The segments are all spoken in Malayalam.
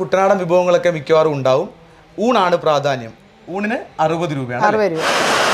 കുട്ടനാടൻ വിഭവങ്ങളൊക്കെ മിക്കവാറും ഉണ്ടാവും ഊണാണ് പ്രാധാന്യം ഊണിന് അറുപത് രൂപയാണ് അല്ലേ? അറുപത് രൂപ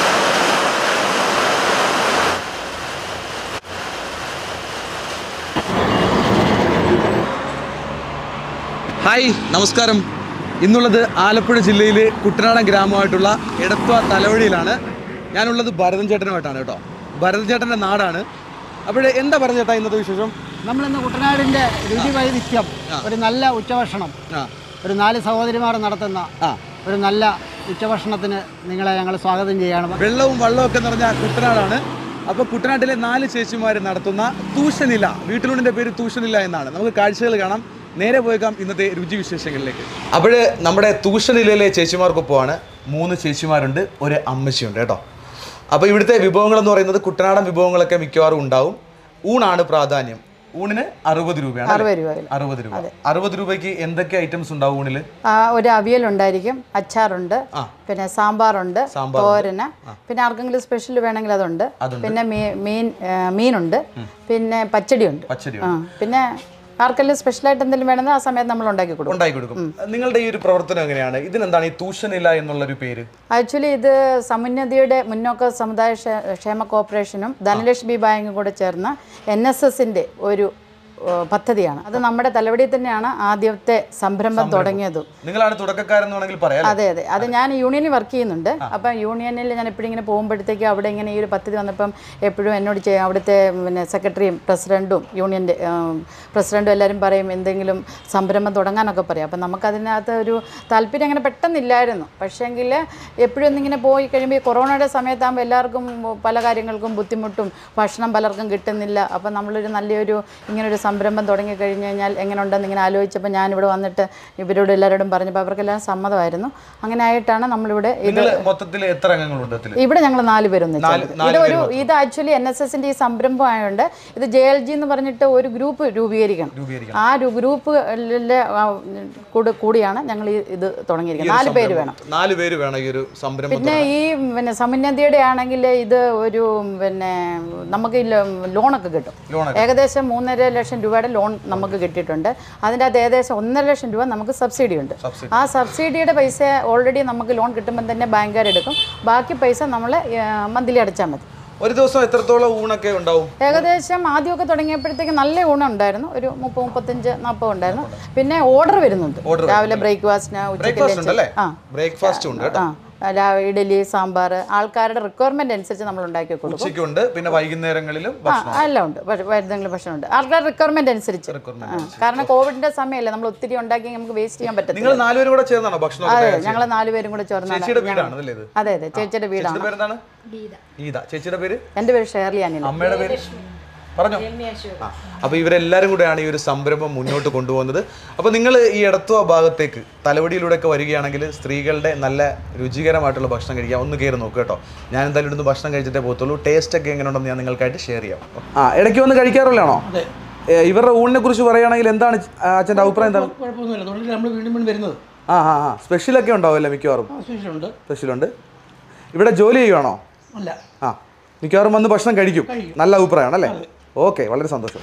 ഹായ് നമസ്കാരം ഇന്നുള്ളത് ആലപ്പുഴ ജില്ലയിലെ കുട്ടനാടൻ ഗ്രാമമായിട്ടുള്ള എടത്വ തലവഴിയിലാണ് ഞാനുള്ളത് ഭരതൻ ചേട്ടനുമായിട്ടാണ് കേട്ടോ ഭരതൻ ചേട്ടൻ്റെ നാടാണ് അപ്പോഴേ എന്താ ഭരതൻ ചേട്ടാ ഇന്നത്തെ വിശേഷം നമ്മളിന്ന് കുട്ടനാടിന്റെ രുചി വൈവിധ്യം ഒരു നല്ല ഉച്ചഭക്ഷണം ആ ഒരു നാല് സഹോദരിമാർ നടത്തുന്ന ആ ഒരു നല്ല ഉച്ചഭക്ഷണത്തിന് നിങ്ങളെ ഞങ്ങൾ സ്വാഗതം ചെയ്യണം വെള്ളവും വള്ളവും ഒക്കെ നിറഞ്ഞ കുട്ടനാടാണ് അപ്പോൾ കുട്ടനാട്ടിലെ നാല് ചേച്ചിമാർ നടത്തുന്ന തൂഷനില വീട്ടിലൂണിൻ്റെ പേര് തൂഷനില എന്നാണ് നമുക്ക് കാഴ്ചകൾ കാണാം നേരെ പോയേക്കാം ഇന്നത്തെ രുചി വിശേഷങ്ങളിലേക്ക് അപ്പോൾ നമ്മുടെ തൂഷനിലയിലെ ചേച്ചിമാർക്കൊപ്പമാണ് മൂന്ന് ചേച്ചിമാരുണ്ട് ഒരു അമ്മച്ചിയുണ്ട് കേട്ടോ അപ്പോൾ ഇവിടുത്തെ വിഭവങ്ങൾ എന്ന് പറയുന്നത് കുട്ടനാടൻ വിഭവങ്ങളൊക്കെ മിക്കവാറും ഉണ്ടാവും ഊണാണ് പ്രാധാന്യം ഊണിന് അറുപത് രൂപയാണ് അല്ലേ? അറുപത് രൂപ അറുപത് രൂപ അറുപത് രൂപയ്ക്ക് എന്തൊക്കെ ഐറ്റംസ് ഉണ്ടാവും ഊണിൽ ആ, ഒരു അവിയലുണ്ടായിരിക്കും അച്ചാറുണ്ട് ആ. പിന്നെ സാമ്പാറുണ്ട് സാമ്പാറുണ്ട്. തോരന് പിന്നെ ആർക്കെങ്കിലും സ്പെഷ്യൽ വേണമെങ്കിൽ അതുണ്ട് പിന്നെ മീ- മീൻ ആ, മീനുണ്ട് പിന്നെ പച്ചടിയുണ്ട് പച്ചടി ആ പിന്നെ ആർക്കെങ്കിലും സ്പെഷ്യലായിട്ട് എന്തെങ്കിലും വേണമെങ്കിൽ ആ സമയത്ത് നമ്മൾ ഉണ്ടാക്കി കൊടുക്കും ഉണ്ടാക്കി കൊടുക്കും നിങ്ങളുടെ ഈ ഒരു പ്രവർത്തനം എങ്ങനെയാണ് ഇതിനെന്താണ് ഈ തൂഷനില എന്നുള്ളൊരു പേര് ആക്ച്വലി ഇത് സമുന്നതിയുടെ മുന്നോക്ക സമുദായ ക്ഷേ- ക്ഷേമ കോർപ്പറേഷനും ധനലക്ഷ്മി ബാങ്കും കൂടെ ചേർന്ന് എൻ എസ് എസിൻ്റെ ഒരു ഏ, പദ്ധതിയാണ് അത് നമ്മുടെ തലവടിയിൽ തന്നെയാണ് ആദ്യത്തെ സംരംഭം തുടങ്ങിയതും നിങ്ങളാണ് തുടക്കക്കാരെന്ന് വേണമെങ്കിൽ പറയാം അല്ലേ? അതെ അതെ അത് ഞാൻ യൂണിയനിൽ വർക്ക് ചെയ്യുന്നുണ്ട് അപ്പം യൂണിയനിൽ ഞാൻ എപ്പോഴും ഇങ്ങനെ പോകുമ്പോഴത്തേക്ക് അവിടെ ഇങ്ങനെ ഈ ഒരു പദ്ധതി വന്നപ്പം എപ്പോഴും എന്നോട് ചെയ്യാം അവിടുത്തെ പിന്നെ സെക്രട്ടറിയും പ്രസിഡൻറ്റും യൂണിയൻ്റെ പ്രസിഡൻറ്റും എല്ലാവരും പറയും എന്തെങ്കിലും സംരംഭം തുടങ്ങാനൊക്കെ പറയും അപ്പം നമുക്കതിനകത്ത് ഒരു താല്പര്യം അങ്ങനെ പെട്ടെന്നില്ലായിരുന്നു പക്ഷേങ്കിൽ എപ്പോഴും ഒന്നിങ്ങനെ പോയി കഴിയുമ്പോൾ ഈ കൊറോണയുടെ സമയത്താകുമ്പോൾ എല്ലാവർക്കും പല കാര്യങ്ങൾക്കും ബുദ്ധിമുട്ടും ഭക്ഷണം പലർക്കും കിട്ടുന്നില്ല അപ്പം നമ്മളൊരു നല്ലൊരു ഇങ്ങനൊരു സംരംഭം തുടങ്ങി കഴിഞ്ഞ് കഴിഞ്ഞാൽ എങ്ങനെ ഉണ്ടെന്ന് ഇങ്ങനെ ആലോചിച്ചപ്പോൾ ഞാനിവിടെ വന്നിട്ട് ഇവരോട് എല്ലാവരോടും പറഞ്ഞപ്പോൾ അവർക്കെല്ലാം സമ്മതമായിരുന്നു അങ്ങനെ ആയിട്ടാണ് നമ്മളിവിടെ ഇത് നിങ്ങള് മൊത്തത്തിൽ എത്ര അംഗങ്ങളുണ്ട് ഇതില് ഇവിടെ ഞങ്ങൾ നാല് പേരൊന്നും നാല്- നാല് ഇത് ഒരു ഇത് ആക്ച്വലി എൻ എസ് എസിന്റെ ഈ സംരംഭം ആയതുകൊണ്ട് ഇത് ജെ എൽ ജി എന്ന് പറഞ്ഞിട്ട് ഒരു ഗ്രൂപ്പ് രൂപീകരിക്കണം രൂപീകരിക്കണം. ആ ഒരു ഗ്രൂപ്പിലെ കൂടെ കൂടിയാണ് ഞങ്ങൾ ഈ ഇത് തുടങ്ങിയിരിക്കുന്നത് നാല് പേര് വേണം നാല് പേര് വേണം ഈ ഒരു സംരംഭം പിന്നെ ഈ പിന്നെ സമന്വതിയുടെ ആണെങ്കിൽ ഇത് ഒരു പിന്നെ നമുക്ക് ഈ ലോ- ലോണൊക്കെ കിട്ടും ലോണൊക്കെ. ഏകദേശം മൂന്നര ലക്ഷം രൂപയുടെ ലോൺ നമുക്ക് കിട്ടിയിട്ടുണ്ട് അതിൻ്റെ അകത്ത് ഏകദേശം ഒന്നര ലക്ഷം രൂപ നമുക്ക് സബ്സിഡി ഉണ്ട് സബ്സിഡി. ആ സബ്സിഡിയുടെ പൈസ ഓൾറെഡി നമുക്ക് ലോൺ കിട്ടുമ്പോൾ തന്നെ ബാങ്കുകാർ എടുക്കും ബാക്കി പൈസ നമ്മൾ മന്ത്ലി അടച്ചാൽ മതി ഒരു ദിവസം എത്രത്തോളം ഊണൊക്കെ ഉണ്ടാവും ഏകദേശം ആദ്യമൊക്കെ തുടങ്ങിയപ്പോഴത്തേക്ക് നല്ല ഊണം ഉണ്ടായിരുന്നു ഒരു മുപ്പത് മുപ്പത്തഞ്ച് നാൽപ്പത് ഉണ്ടായിരുന്നു പിന്നെ ഓർഡർ വരുന്നുണ്ട് Order രാവിലെ ബ്രേക്ക്ഫാസ്റ്റിന് ഉച്ചയ്ക്ക് ബ്രേക്ക്ഫാസ്റ്റ് ഉണ്ട് അല്ലേ ആ ബ്രേക്ക്ഫാസ്റ്റ് ഉണ്ട് കേട്ടോ ആ രാ- ഇഡലി സാമ്പാർ ആൾക്കാരുടെ റിക്വയർമെന്റ് അനുസരിച്ച് നമ്മൾ ഉണ്ടാക്കി കൊടുക്കും ഉച്ചയ്ക്കുണ്ട് പിന്നെ വൈകുന്നേരങ്ങളിലും ആ ഭക്ഷണം എല്ലാം ഉണ്ട് ഭ- എന്തെങ്കിലും ഭക്ഷണമുണ്ട് ആൾക്കാരുടെ റിക്വയർമെന്റ് അനുസരിച്ച് Requirement ആ, കാരണം കോവിഡിന്റെ സമയമല്ലേ നമ്മൾ ഒത്തിരി ഉണ്ടാക്കി നമുക്ക് വേസ്റ്റ് ചെയ്യാൻ പറ്റത്തില്ല നിങ്ങൾ നാലുപേരും കൂടെ ചേർന്നാണോ ഭക്ഷണം അതെ ഞങ്ങൾ നാലുപേരും കൂടെ ചേർന്നാണ് ചേച്ചിയുടെ വീടാണ് അതല്ലേ ഇത് അതെ അതെ ചേച്ചിയുടെ വീടാണ് ചേച്ചിയുടെ പേരെന്താണ് ഗീത ചേച്ചിയുടെ പേര് എൻ്റെ പേര് ഷേർലി അനിൽ അമ്മയുടെ പേര് പറഞ്ഞോ ആ അപ്പോൾ ഇവരെല്ലാവരും കൂടെയാണ് ഈ ഒരു സംരംഭം മുന്നോട്ട് കൊണ്ടുപോകുന്നത് അപ്പോൾ നിങ്ങൾ ഈ എടത്തുവ ഭാഗത്തേക്ക് തലവടിയിലൂടെയൊക്കെ വരികയാണെങ്കിൽ സ്ത്രീകളുടെ നല്ല രുചികരമായിട്ടുള്ള ഭക്ഷണം കഴിക്കാം ഒന്ന് കയറി നോക്കുക കേട്ടോ ഞാൻ എന്തായാലും ഇവിടുന്ന് ഭക്ഷണം കഴിച്ചിട്ടേ പോകത്തുള്ളൂ ടേസ്റ്റ് ഒക്കെ എങ്ങനെ ഉണ്ടെന്ന് ഞാൻ നിങ്ങൾക്കായിട്ട് ഷെയർ ചെയ്യാം ആ ഇടയ്ക്ക് വന്ന് കഴിക്കാറുള്ളതാണോ ഏ, ഇവരുടെ ഊണിനെ കുറിച്ച് പറയുകയാണെങ്കിൽ എന്താണ് അച്ഛൻ്റെ അഭിപ്രായം എന്താണ് കുഴപ്പമൊന്നുമില്ല അതുകൊണ്ട് നമ്മൾ വീണ്ടും വീണ്ടും വരുന്നത് ആ ആ ആ സ്പെഷ്യലൊക്കെ ഉണ്ടാവുമല്ലോ മിക്കവാറും ഉണ്ട് സ്പെഷ്യലുണ്ട് ഇവിടെ ജോലി ചെയ്യുവാണോ അല്ല ആ മിക്കവാറും വന്ന് ഭക്ഷണം കഴിക്കും നല്ല അഭിപ്രായമാണ് അല്ലേ ഓക്കെ വളരെ സന്തോഷം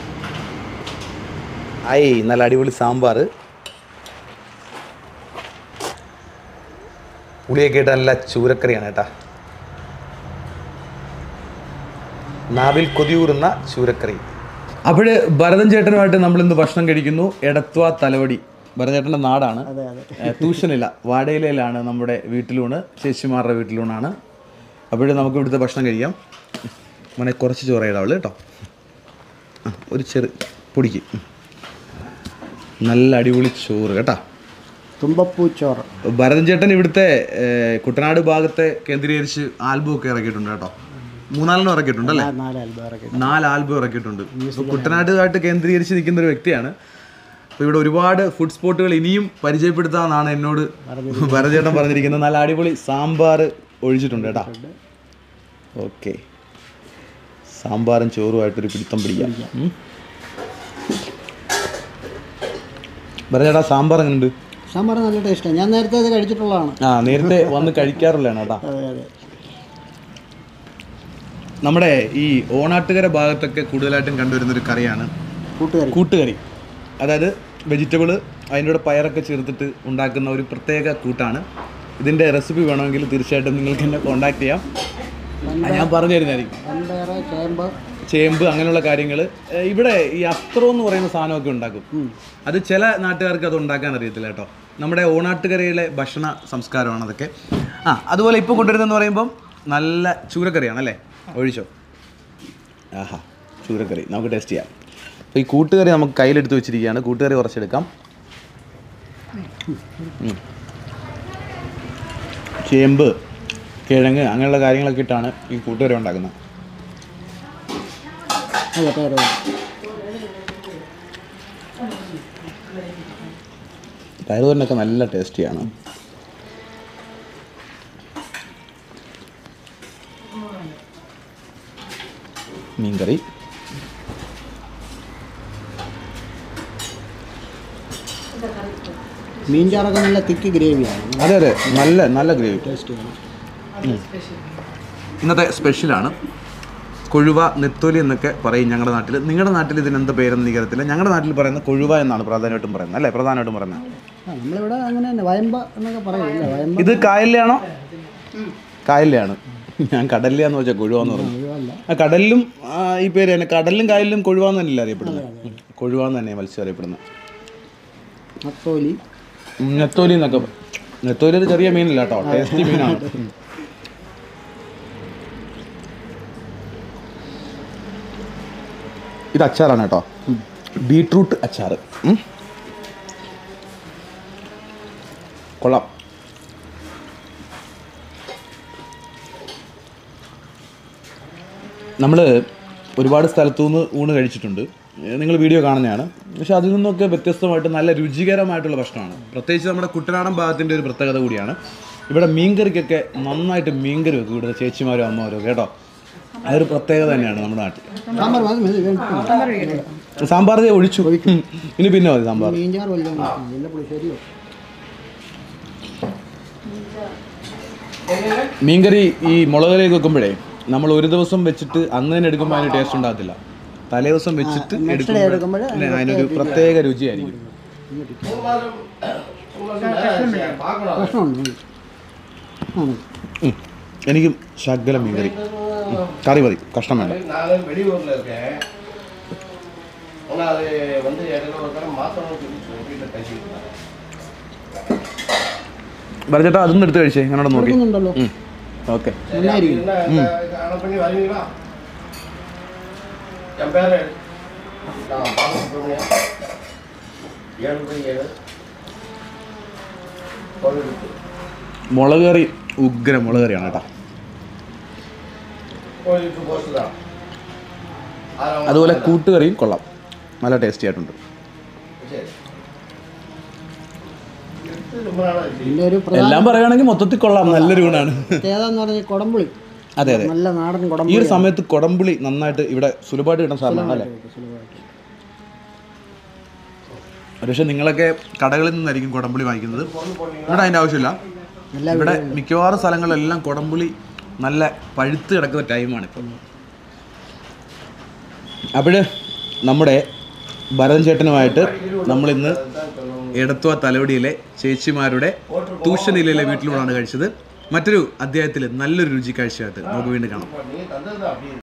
ഐ നല്ല അടിപൊളി സാമ്പാർ പുളിയൊക്കെ ഇട്ട് നല്ല ചൂരക്കറിയാണ് കേട്ടാ നാവിൽ കൊതിയൂറുന്ന ചൂരക്കറി അപ്പോൾ ഭരതൻ ചേട്ടനുമായിട്ട് നമ്മൾ ഇന്ന് ഭക്ഷണം കഴിക്കുന്നു എടത്വ തലവടി ഭരതൻ ചേട്ടൻ്റെ നാടാണ് ഏഹ് ട്യൂഷനില്ല വാടയിലയിലാണ് നമ്മുടെ വീട്ടിലൂണ് ചേച്ചിമാരുടെ വീട്ടിലൂണാണ് അപ്പോഴും നമുക്ക് ഇവിടുത്തെ ഭക്ഷണം കഴിക്കാം മോനെ കുറച്ച് ചോറ് ഇടാവുള്ളൂ കേട്ടോ ആ ഒരു ചെറു പൊടിക്ക് ഉം. നല്ല അടിപൊളി ചോറ് കേട്ടോ തുമ്പപ്പൂച്ചോറ് ഭരതൻ ചേട്ടൻ ഇവിടുത്തെ ഏഹ്, കുട്ടനാട് ഭാഗത്തെ കേന്ദ്രീകരിച്ച് ആൽബം ഒക്കെ ഇറക്കിയിട്ടുണ്ട് കേട്ടോ മൂന്നാലെണ്ണം ഇറക്കിയിട്ടുണ്ട് അല്ലേ നാല് അൽബാറൊക്കെ നാല് ആൽബം ഇറക്കിയിട്ടുണ്ട് അപ്പോൾ കുട്ടനാട്ടുമായിട്ട് കേന്ദ്രീകരിച്ച് നിൽക്കുന്ന ഒരു വ്യക്തിയാണ് അപ്പോൾ ഇവിടെ ഒരുപാട് ഫുഡ് സ്പോട്ടുകൾ ഇനിയും പരിചയപ്പെടുത്താമെന്നാണ് എന്നോട് ഭരതേട്ടൻ പറഞ്ഞിരിക്കുന്നത് നല്ല അടിപൊളി സാമ്പാർ ഒഴിച്ചിട്ടുണ്ട് കേട്ടോ ഓക്കെ സാമ്പാറും ചോറുമായിട്ടൊരു പിടുത്തം പിടിക്കാം ഉം. ഭരതേട്ടാ സാമ്പാർ എങ്ങനെയുണ്ട് സാമ്പാർ നല്ല ടേസ്റ്റാണ് ഞാൻ നേരത്തെ അത് കഴിച്ചിട്ടുള്ളതാണ് ആ നേരത്തെ വന്ന് കഴിക്കാറുള്ളതാണ് കേട്ടോ അതെ അതെ നമ്മുടെ ഈ ഓണാട്ടുകര ഭാഗത്തൊക്കെ കൂടുതലായിട്ടും കണ്ടുവരുന്ന ഒരു കറിയാണ് കൂട്ടുകറി കൂട്ടുകറി അതായത് വെജിറ്റബിൾ അതിൻ്റെ കൂടെ പയറൊക്കെ ചേർത്തിട്ട് ഉണ്ടാക്കുന്ന ഒരു പ്രത്യേക കൂട്ടാണ് ഇതിൻ്റെ റെസിപ്പി വേണമെങ്കിൽ തീർച്ചയായിട്ടും നിങ്ങൾക്ക് എന്നെ കോൺടാക്ട് ചെയ്യാം അത് ഞാൻ പറഞ്ഞു തരുന്നതായിരിക്കും വൻപയറ് ചേമ്പ് ചേമ്പ് അങ്ങനെയുള്ള കാര്യങ്ങൾ ഇവിടെ ഈ അസ്ത്രം എന്ന് പറയുന്ന സാധനമൊക്കെ ഉണ്ടാക്കും അത് ചില നാട്ടുകാർക്ക് അത് ഉണ്ടാക്കാൻ അറിയത്തില്ല കേട്ടോ നമ്മുടെ ഓണാട്ടുകരയിലെ ഭക്ഷണ സംസ്കാരമാണ് അതൊക്കെ ആ അതുപോലെ ഇപ്പോൾ കൊണ്ടുവരുന്നതെന്ന് പറയുമ്പം നല്ല ചൂരക്കറിയാണ് അല്ലേ ഒഴിച്ചോ ആഹാ ചൂരക്കറി നമുക്ക് ടേസ്റ്റ് ചെയ്യാം അപ്പോൾ ഈ കൂട്ടുകറി നമുക്ക് കയ്യിലെടുത്ത് വെച്ചിരിക്കുകയാണ് കൂട്ടുകറി കുറച്ചെടുക്കാം ഉം. ചേമ്പ് കിഴങ്ങ് അങ്ങനെയുള്ള കാര്യങ്ങളൊക്കെ ഇട്ടാണ് ഈ കൂട്ടുകറി ഉണ്ടാക്കുന്നത് അതെ പേര് പയറുതോരനൊക്കെ നല്ല ടേസ്റ്റിയാണ് മീൻകറി മീൻചാറൊക്കെ നല്ല തിക്ക് ഗ്രേവിയാണ് അതെ അതെ നല്ല നല്ല ഗ്രേവി ടേസ്റ്റ് ചെയ്യണം ഇന്നത്തെ സ്പെഷ്യലാണ് കൊഴുവ നെത്തോലി എന്നൊക്കെ പറയും ഞങ്ങളുടെ നാട്ടിൽ നിങ്ങളുടെ നാട്ടിൽ ഇതിനെന്ത് പേരെന്ന് എനിക്കറിയത്തില്ല ഞങ്ങളുടെ നാട്ടിൽ പറയുന്നത് കൊഴുവ എന്നാണ് പ്രധാനമായിട്ടും പറയുന്നത് അല്ലേ പ്രധാനമായിട്ടും പറയുന്നത് ആ നമ്മളിവിടെ അങ്ങനെ തന്നെ വയമ്പ എന്നൊക്കെ പറയില്ല വയമ്പ ഇത് കായലിലാണോ കായലിലാണ് ഞാൻ കടലിലാന്ന് വെച്ചാൽ കൊഴുവാന്ന് പറഞ്ഞു ഒഴിവല്ല ആ കടലിലും ആ, ഈ പേര് തന്നെ കടലിലും കായലിലും കൊഴുവാന്ന് തന്നെയല്ലേ അറിയപ്പെടുന്നത് ഉം. കൊഴുവാന്ന് തന്നെ മത്സ്യം അറിയപ്പെടുന്നത് നത്തോലി ഉം, നെത്തോലി എന്നൊക്കെ പറ- നെത്തോലി ഒരു ചെറിയ മീനല്ല കേട്ടോ ടേസ്റ്റി മീനാണ് ഇത് അച്ചാറാണ് കേട്ടോ ബീട്രൂട്ട് അച്ചാർ ഉം. കൊള്ളാം നമ്മൾ ഒരുപാട് സ്ഥലത്തു നിന്ന് ഊണ് കഴിച്ചിട്ടുണ്ട് നിങ്ങൾ വീഡിയോ കാണുന്നതാണ് പക്ഷെ അതിൽ നിന്നൊക്കെ വ്യത്യസ്തമായിട്ട് നല്ല രുചികരമായിട്ടുള്ള ഭക്ഷണമാണ് പ്രത്യേകിച്ച് നമ്മുടെ കുട്ടനാടൻ ഭാഗത്തിൻ്റെ ഒരു പ്രത്യേകത കൂടിയാണ് ഇവിടെ മീൻകറിക്കൊക്കെ നന്നായിട്ട് മീൻകറി വെക്കും ഇവിടുത്തെ ചേച്ചിമാരും അമ്മമാരും ഒക്കെ കേട്ടോ അതൊരു പ്രത്യേകത തന്നെയാണ് നമ്മുടെ നാട്ടിൽ സാമ്പാർ മതി മതി വേണ്ട. സാമ്പാർ ദേ ഒഴിച്ചു ഇനി പിന്നെ മതി സാമ്പാർ മീൻചാറ് വല്ലതും നല്ല പുളിശ്ശേരിയോ മീൻകറി ഈ മുളകറിയൊക്കെ വെക്കുമ്പോഴേ നമ്മൾ ഒരു ദിവസം വെച്ചിട്ട് അന്ന് തന്നെ എടുക്കുമ്പോൾ അതിന് ടേസ്റ്റ് ഉണ്ടാകത്തില്ല തലേ ദിവസം വെച്ചിട്ട് എടുക്കുമ്പോൾ എടുക്കുമ്പോൾ അല്ലേ, അതിനൊരു പ്രത്യേക രുചിയായിരിക്കും പ്രശ്നമുണ്ട് മതി. ആ മതി. ഉം. എനിക്ക് ശകല മീൻകറി ഉം. കറി മതി കഷ്ണം വേണ്ട நான் வெளியூரில் இருக்கேன் ஆனால் அது வந்து இடையில ஒரு தடவை மாற்றணும் சொல்லி வீட்டில் பேசிக்கிட்டு വരച്ചേട്ടാ അതൊന്നും എടുത്ത് കഴിച്ചേ ഞാനോട് നോക്കി കൊടുക്കുന്നുണ്ടല്ലോ ഓക്കെ നന്നായിരിക്കും என்ன கணக்கு பண்ணி வரீங்களா என் பேர் நான் பால சுப்பிரமணியம் ஏழு பை ஏழு கோவிலுக்கு മുളക് കറി ഉഗ്ര മുളക് കറിയാണ് കേട്ടോ கோவிலுக்கு போஸ்ட் தான் ஆறாம் അതുപോലെ കൂട്ടുകറിയും കൊള്ളാം നല്ല ടേസ്റ്റി ആയിട്ടുണ്ട് சரி எடுத்து ரொம்ப நாளாக ഇതിൻ്റെ ഒരു പ്രധാന എല്ലാം പറയുകയാണെങ്കിൽ മൊത്തത്തിൽ കൊള്ളാം നല്ലൊരു ഊണാണ് പ്രത്യേകത എന്ന് പറഞ്ഞാൽ കൊടമ്പുളി അതെ അതെ നല്ല നാടൻ ഈ കൊടമ്പുളി ഒരു സമയത്ത് കൊടംപുളി നന്നായിട്ട് ഇവിടെ സുലഭമായിട്ട് കിട്ടുന്ന സാധനമാണ് അല്ലേ പക്ഷേ നിങ്ങളൊക്കെ കടകളിൽ നിന്നായിരിക്കും കുടംപുളി വാങ്ങിക്കുന്നത് ഇവിടെ അതിൻ്റെ ആവശ്യമില്ല ഇവിടെ മിക്കവാറും സ്ഥലങ്ങളിലെല്ലാം കുടംപുളി നല്ല പഴുത്ത് കിടക്കുന്ന ടൈമാണ് ഇപ്പം അപ്പോൾ നമ്മുടെ ഭരതൻ ചേട്ടനുമായിട്ട് നമ്മളിന്ന് എടത്വ തലവടിയിലെ ചേച്ചിമാരുടെ ട്യൂഷനിലെ വീട്ടിലൂടെയാണ് കഴിച്ചത് മറ്റൊരു അധ്യായത്തിൽ നല്ലൊരു രുചി കാഴ്ചയായിട്ട് നമുക്ക് വീണ്ടും കാണാം நீங்கள் தந்தது அப்படி